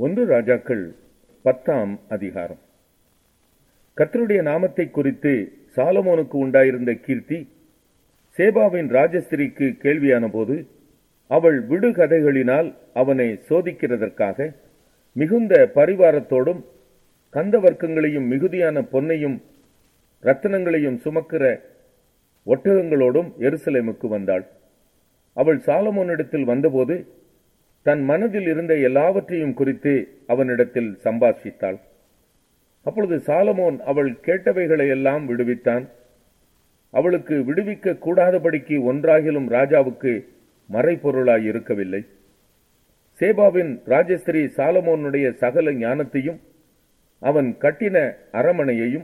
ஒன்று ராஜாக்கள் பத்தாம் அதிகாரம் கர்த்தருடைய நாமத்தை குறித்து சாலமோனுக்கு உண்டாயிருந்த கீர்த்தி சேபாவின் ராஜஸ்திரிக்கு கேள்வியான போது அவள் விடுகதைகளினால் அவனை சோதிக்கிறதற்காக மிகுந்த பரிவாரத்தோடும் கந்த வர்க்கங்களையும் மிகுதியான பொன்னையும் ரத்தினங்களையும் சுமக்கிற ஒட்டகங்களோடும் எருசலேமுக்கு வந்தாள் அவள் சாலமோனிடத்தில் வந்தபோது தன் மனதில் இருந்த எல்லாவற்றையும் குறித்து அவனிடத்தில் சம்பாஷித்தாள் அப்பொழுது சாலமோன் அவள் கேட்டவைகளை எல்லாம் விடுவித்தான் அவளுக்கு விடுவிக்க கூடாதபடிக்கு ஒன்றாகிலும் ராஜாவுக்கு மறைபொருளாய் இருக்கவில்லை சேபாவின் ராஜஸ்திரி சாலமோனுடைய சகல ஞானத்தையும் அவன் கட்டின அரமனையையும்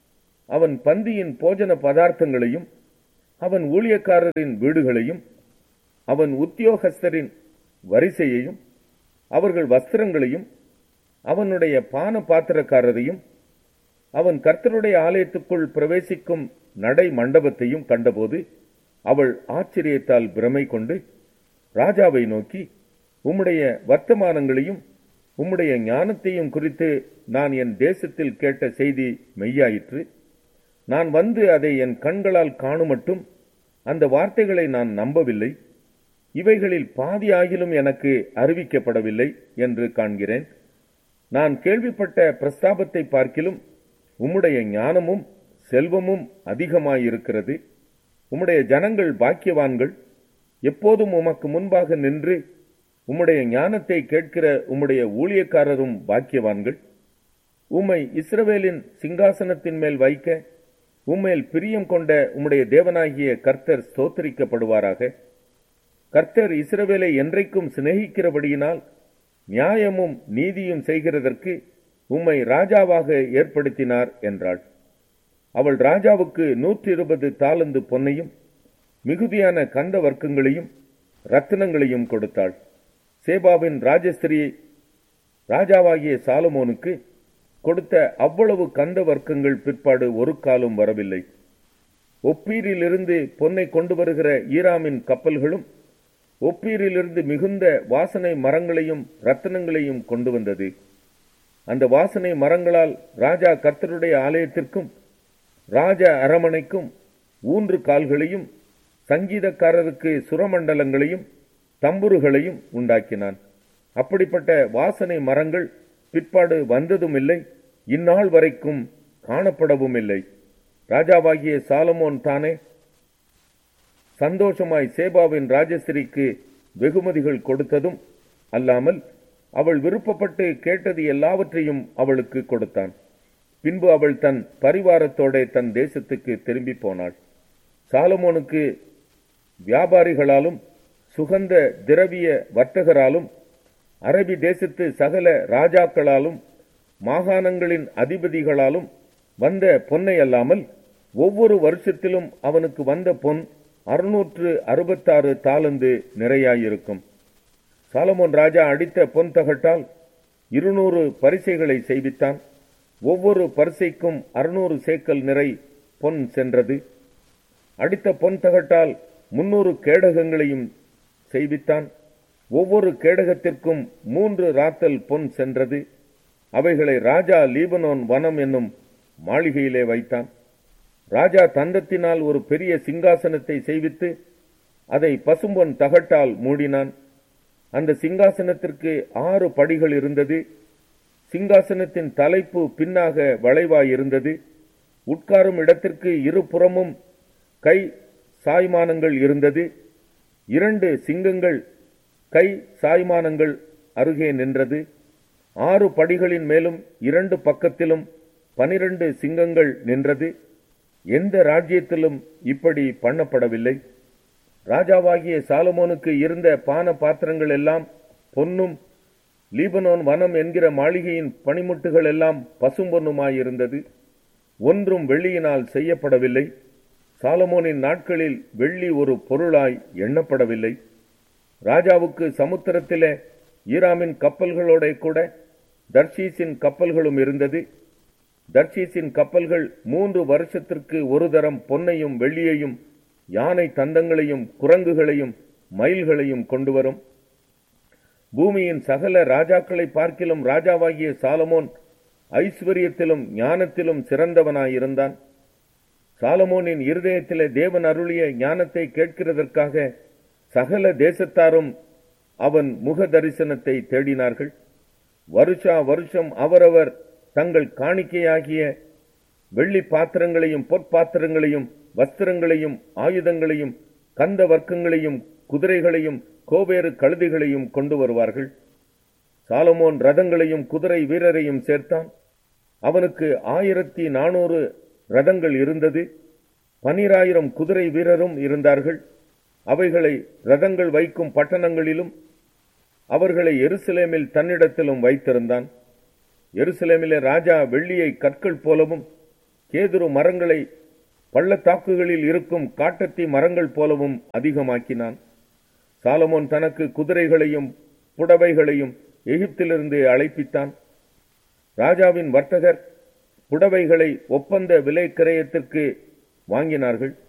அவன் பந்தியின் போஜன பதார்த்தங்களையும் அவன் ஊழியக்காரரின் வீடுகளையும் அவன் உத்தியோகஸ்தரின் வரிசையையும் அவர்கள் வஸ்திரங்களையும் அவனுடைய பான பாத்திரக்காரரையும் அவன் கர்த்தருடைய ஆலயத்துக்குள் பிரவேசிக்கும் நடை மண்டபத்தையும் கண்டபோது அவள் ஆச்சரியத்தால் பிரமை கொண்டு ராஜாவை நோக்கி உம்முடைய வர்த்தமானங்களையும் உம்முடைய ஞானத்தையும் குறித்து நான் என் தேசத்தில் கேட்ட செய்தி மெய்யாயிற்று நான் வந்து அதை என் கண்களால் காணுமட்டும் அந்த வார்த்தைகளை நான் நம்பவில்லை இவைகளில் பாதியாகிலும் எனக்கு அறிவிக்கப்படவில்லை என்று காண்கிறேன் நான் கேள்விப்பட்ட பிரஸ்தாபத்தை பார்க்கிலும் உம்முடைய ஞானமும் செல்வமும் அதிகமாயிருக்கிறது உம்முடைய ஜனங்கள் பாக்கியவான்கள் எப்போதும் உமக்கு முன்பாக நின்று உம்முடைய ஞானத்தை கேட்கிற உம்முடைய ஊழியக்காரரும் பாக்கியவான்கள் உம்மை இஸ்ரவேலின் சிங்காசனத்தின் மேல் வைக்க உம்மேல் பிரியம் கொண்ட உம்முடைய தேவனாகிய கர்த்தர் ஸ்தோத்தரிக்கப்படுவாராக கர்த்தர் இஸ்ரவேலை என்றைக்கும் சிநேகிக்கிறபடியினால் நியாயமும் நீதியும் செய்கிறதற்கு உம்மை ராஜாவாக ஏற்படுத்தினார் என்றாள் அவள் ராஜாவுக்கு நூற்றி இருபது தாளந்து பொன்னையும் மிகுதியான கந்த வர்க்கங்களையும் ரத்தினங்களையும் கொடுத்தாள் சேபாவின் ராஜஸ்திரி ராஜாவாகிய சாலமோனுக்கு கொடுத்த அவ்வளவு கந்த வர்க்கங்கள் பிற்பாடு ஒரு காலம் வரவில்லை ஒப்பீரிலிருந்து பொன்னை கொண்டு வருகிற ஈராமின் கப்பல்களும் ஒப்பீரிலிருந்து மிகுந்த வாசனை மரங்களையும் ரத்தினங்களையும் கொண்டு வந்தது அந்த வாசனை மரங்களால் ராஜா கர்த்தருடைய ஆலயத்திற்கும் ராஜ அரமனைக்கும் ஊன்று கால்களையும் சங்கீதக்காரருக்கு சுரமண்டலங்களையும் தம்புருகளையும் உண்டாக்கினான் அப்படிப்பட்ட வாசனை மரங்கள் பிற்பாடு வந்ததும் இல்லை இந்நாள் வரைக்கும் காணப்படவும் இல்லை ராஜாவாகிய சாலமோன் தானே சந்தோஷமாய் சேபாவின் ராஜஸ்திரிக்கு வெகுமதிகள் கொடுத்ததும் அல்லாமல் அவள் விருப்பப்பட்டு கேட்டது எல்லாவற்றையும் அவளுக்கு கொடுத்தான் பின்பு அவள் தன் பரிவாரத்தோட தன் தேசத்துக்கு திரும்பி போனாள் சாலமோனுக்கு வியாபாரிகளாலும் சுகந்த திரவிய வர்த்தகராலும் அரபி தேசத்து சகல ராஜாக்களாலும் மாகாணங்களின் அதிபதிகளாலும் வந்த பொன்னை அல்லாமல் ஒவ்வொரு வருஷத்திலும் அவனுக்கு வந்த பொன் அறுநூற்று அறுபத்தாறு தாளந்து நிறையாயிருக்கும் சாலமோன் ராஜா அடித்த பொன் தகட்டால் இருநூறு பரிசைகளை செய்வித்தான் ஒவ்வொரு பரிசைக்கும் அறுநூறு சேக்கல் நிறை பொன் சென்றது அடித்த பொன் தகட்டால் முன்னூறு கேடகங்களையும் செய்வித்தான் ஒவ்வொரு கேடகத்திற்கும் மூன்று ராத்தல் பொன் சென்றது அவைகளை ராஜா லீபனோன் வனம் என்னும் மாளிகையிலே வைத்தான் ராஜா தந்தத்தினால் ஒரு பெரிய சிங்காசனத்தை செய்வித்து அதை பசும்பொன் தகட்டால் மூடினான் அந்த சிங்காசனத்திற்கு ஆறு படிகள் இருந்தது சிங்காசனத்தின் தலைப்பு பின்னாக வளைவாயிருந்தது உட்காரும் இடத்திற்கு இருபுறமும் கை சாய்மானங்கள் இருந்தது இரண்டு சிங்கங்கள் கை சாய்மானங்கள் அருகே நின்றது ஆறு படிகளின் மேலும் இரண்டு பக்கத்திலும் பனிரண்டு சிங்கங்கள் நின்றது எந்த ராஜ்யத்திலும் இப்படி பண்ணப்படவில்லை ராஜாவாகிய சாலமோனுக்கு இருந்த பான பாத்திரங்கள் எல்லாம் பொன்னும் லீபனோன் வனம் என்கிற மாளிகையின் பனிமுட்டுகள் எல்லாம் பசும்பொன்னுமாயிருந்தது ஒன்றும் வெள்ளியினால் செய்யப்படவில்லை சாலமோனின் நாட்களில் வெள்ளி ஒரு பொருளாய் எண்ணப்படவில்லை ராஜாவுக்கு சமுத்திரத்திலே ஈராமின் கப்பல்களோட கூட தர்ஷீஸின் கப்பல்களும் இருந்தது தர்ஷீஸின் கப்பல்கள் மூன்று வருஷத்திற்கு ஒரு தரம் பொன்னையும் வெள்ளியையும் யானை தந்தங்களையும் குரங்குகளையும் மயில்களையும் கொண்டு வரும் பூமியின் சகல ராஜாக்களை பார்க்கிலும் ராஜாவாகிய சாலமோன் ஐஸ்வர்யத்திலும் ஞானத்திலும் சிறந்தவனாயிருந்தான் சாலமோனின் இருதயத்திலே தேவன் அருளிய ஞானத்தை கேட்கிறதற்காக சகல தேசத்தாரும் அவன் முக தரிசனத்தை தேடினார்கள் வருஷா வருஷம் அவரவர் தங்கள் காணிக்கையாகிய வெள்ளி பாத்திரங்களையும் பொற்பாத்திரங்களையும் வஸ்திரங்களையும் ஆயுதங்களையும் கந்த வர்க்கங்களையும் குதிரைகளையும் கோவேறு கழுதிகளையும் கொண்டு வருவார்கள் சாலமோன் ரதங்களையும் குதிரை வீரரையும் சேர்த்தான் அவனுக்கு ஆயிரத்தி நானூறு ரதங்கள் இருந்தது பனிராயிரம் குதிரை வீரரும் இருந்தார்கள் அவைகளை ரதங்கள் வைக்கும் பட்டணங்களிலும் அவர்களை எருசலேமில் தன்னிடத்திலும் வைத்திருந்தான் எருசலேமிலே ராஜா வெள்ளியை கற்கள் போலவும் கேதுரு மரங்களை பள்ளத்தாக்குகளில் இருக்கும் காட்டத்தி மரங்கள் போலவும் அதிகமாக்கினான் சாலமோன் தனக்கு குதிரைகளையும் புடவைகளையும் எகிப்திலிருந்து அழைப்பித்தான் ராஜாவின் வர்த்தகர் புடவைகளை ஒப்பந்த விலை கிரயத்திற்கு வாங்கினார்கள்